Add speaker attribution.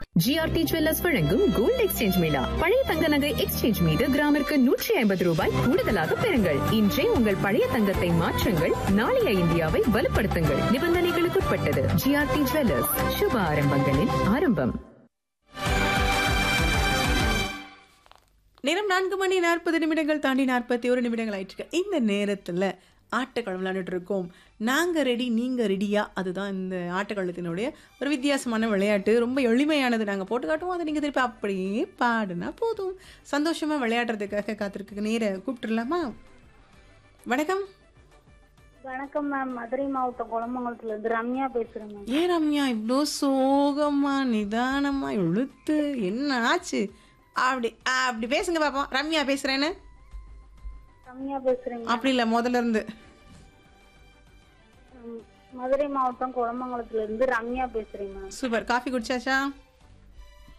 Speaker 1: GRT jewellers வழங்கும் gold exchange mela பழைய தங்க நகை எக்ஸ்சேஞ்ச் மீது கிராமிற்கு நூற்றி ஐம்பது ரூபாய் கூடுதலாக பெறுங்கள் இன்றே உங்கள் பழைய தங்கத்தை மாற்றுங்கள் நாளைய இந்தியாவை வலுப்படுத்துங்கள் நிபந்தனைகளுக்குட்பட்டது ஜிஆர்டி ஜுவல்லர்ஸ் சுப ஆரம்பங்களின் ஆரம்பம்
Speaker 2: நேரம் நான்கு மணி நாற்பது நிமிடங்கள் தாண்டி நாற்பத்தி ஒரு நிமிடங்கள் ஆயிட்டு இந்த நேரத்தில் ஆட்டக்களம் விளையாண்டுட்டு இருக்கோம் நாங்கள் ரெடி நீங்கள் ரெடியா அதுதான் இந்த ஆட்டக்களத்தினுடைய ஒரு வித்தியாசமான விளையாட்டு ரொம்ப எளிமையானது நாங்கள் போட்டு காட்டுவோம் அதை நீங்கள் திருப்பி அப்படியே பாடுனா போதும் சந்தோஷமாக விளையாடுறதுக்காக காத்திருக்கு நேர கூப்பிட்டுருலாமா வணக்கம்
Speaker 3: வணக்கம் மேம் மதுரை மாவட்டம் குளமங்கலத்துல இருந்து ரம்யா பேசுறேன் மேம்
Speaker 2: ஏன் ரம்யா இவ்வளோ சோகமா நிதானமா இழுத்து என்ன ஆச்சு அப்படி அப்படி பேசுங்க பாப்போம் ரம்யா பேசுறேன்னு
Speaker 3: ரம்யா பேசுறேங்க
Speaker 2: அப்படி இல்லை முதல்ல இருந்து
Speaker 3: ம், மதுரை மாவட்டம் குளமங்கலத்துல இருந்து ரம்யா பேசுறேன் மேம்
Speaker 2: சூப்பர் காஃபி குடிச்சாச்சா